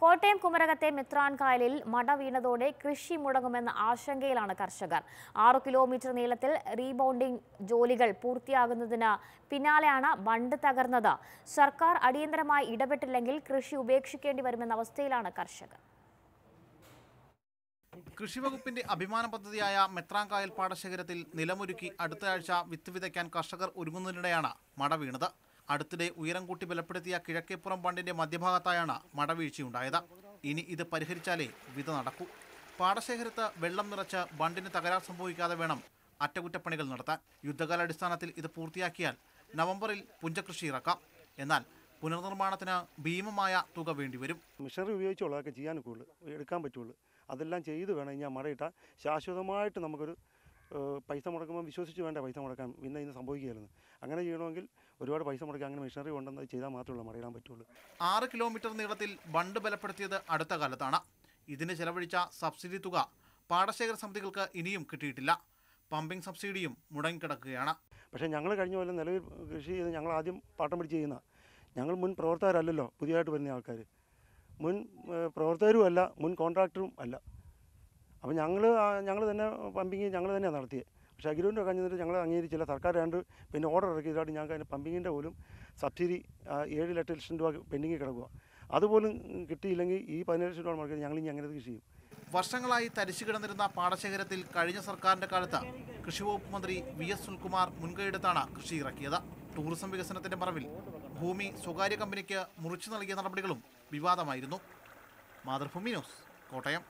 കോട്ടയം കുമരകത്തെ മിത്രാൻകായലിൽ മട വീണതോടെ കൃഷി മുടങ്ങുമെന്ന ആശങ്കയിലാണ് കർഷകർ ആറു കിലോമീറ്റർ നീളത്തിൽ റീബൗണ്ടിംഗ് ജോലികൾ പൂർത്തിയാകുന്നതിന് പിന്നാലെയാണ് ബണ്ട് തകർന്നത് സർക്കാർ അടിയന്തരമായി ഇടപെട്ടില്ലെങ്കിൽ കൃഷി ഉപേക്ഷിക്കേണ്ടി വരുമെന്ന അവസ്ഥയിലാണ് കർഷകർ കൃഷിവകുപ്പിന്റെ അഭിമാന പദ്ധതിയായ മെത്രാങ്കായൽ പാടശേഖരത്തിൽ നിലമൊരുക്കി അടുത്ത ആഴ്ച വിത്ത് വിതയ്ക്കാൻ കർഷകർ ഒരുങ്ങുന്നതിനിടെയാണ് മട വീണത് അടുത്തിടെ ഉയരം കൂട്ടി ബലപ്പെടുത്തിയ കിഴക്കേപ്പുറം ബണ്ടിന്റെ മധ്യഭാഗത്തായാണ് മടവീഴ്ചയുണ്ടായത് ഇനി ഇത് പരിഹരിച്ചാലേ വിത നടക്കൂ പാടശേഖരത്ത് വെള്ളം നിറച്ച് ബണ്ടിന് തകരാർ സംഭവിക്കാതെ വേണം അറ്റകുറ്റപ്പണികൾ നടത്താൻ യുദ്ധകാലാടിസ്ഥാനത്തിൽ ഇത് പൂർത്തിയാക്കിയാൽ നവംബറിൽ പുഞ്ചകൃഷി ഇറക്കാം എന്നാൽ പുനർനിർമ്മാണത്തിന് ഭീമമായ തുക വേണ്ടിവരും മിഷനറി ഉപയോഗിച്ചുള്ള അതൊക്കെ ചെയ്യാനൊക്കെ ഉള്ളൂ എടുക്കാൻ പറ്റുള്ളൂ അതെല്ലാം ചെയ്ത് വേണം ഇനി ആ മടയിട്ടാൽ ശാശ്വതമായിട്ട് നമുക്കൊരു ഏഹ്, പൈസ മുടക്കുമ്പോൾ വിശ്വസിച്ച് വേണ്ട പൈസ മുടക്കാൻ പിന്നെ ഇന്ന് സംഭവിക്കുകയായിരുന്നു അങ്ങനെ ചെയ്യണമെങ്കിൽ ഒരുപാട് പൈസ മുടക്കി അങ്ങനെ മിഷനറി കൊണ്ടുവന്ന് അത് ചെയ്താൽ മാത്രമേ മടയിടാൻ പറ്റുള്ളൂ ആറ് കിലോമീറ്റർ നീളത്തിൽ ബണ്ട് ബലപ്പെടുത്തിയത് അടുത്ത കാലത്താണ് ഇതിന് ചെലവഴിച്ച സബ്സിഡി തുക പാടശേഖര സമിതികൾക്ക് ഇനിയും കിട്ടിയിട്ടില്ല പമ്പിംഗ് സബ്സിഡിയും മുടങ്ങിക്കിടക്കുകയാണ് പക്ഷേ ഞങ്ങൾ കഴിഞ്ഞ പോലെ നിലവിൽ കൃഷി ചെയ്ത് ഞങ്ങൾ ആദ്യം പാട്ടം പിടിച്ച് ചെയ്യുന്ന ഞങ്ങൾ മുൻ പ്രവർത്തകരല്ലല്ലോ പുതിയതായിട്ട് വരുന്ന ആൾക്കാർ മുൻ ഏഹ്, പ്രവർത്തകരും അല്ല മുൻ കോൺട്രാക്ടറും അല്ല അപ്പോൾ ഞങ്ങൾ ഞങ്ങൾ തന്നെ പമ്പിങ് ഞങ്ങൾ തന്നെയാണ് നടത്തിയത് പക്ഷേ അഗ്രിമെൻ്റ് കഴിഞ്ഞിട്ട് ഞങ്ങൾ അംഗീകരിച്ചില്ല സർക്കാർ രണ്ട് പിന്നെ ഓർഡർ ഇറക്കിയതായിട്ട് ഞങ്ങൾക്ക് അതിന് പമ്പിങ്ങിൻ്റെ പോലും സബ്സിഡി ആ, ഏഴ് ലക്ഷം ലക്ഷം രൂപ പെൻഡിങ്ങിൽ കിടക്കുക അതുപോലും കിട്ടിയില്ലെങ്കിൽ ഈ പതിനേഴ് ലക്ഷം രൂപ മുടക്കി ഞങ്ങൾ ഇനി അങ്ങനെ കൃഷി ചെയ്യും വർഷങ്ങളായി തരിച്ചു കിടന്നിരുന്ന പാടശേഖരത്തിൽ കഴിഞ്ഞ സർക്കാരിന്റെ കാലത്ത് കൃഷിവകുപ്പ് മന്ത്രി വി എസ് സുൽകുമാർ മുൻകൈയെടുത്താണ് കൃഷി ഇറക്കിയത് ടൂറിസം വികസനത്തിന്റെ മറവിൽ ഭൂമി സ്വകാര്യ കമ്പനിക്ക് മുറിച്ചു നൽകിയ നടപടികളും വിവാദമായിരുന്നു മാതൃഭൂമി ന്യൂസ് കോട്ടയം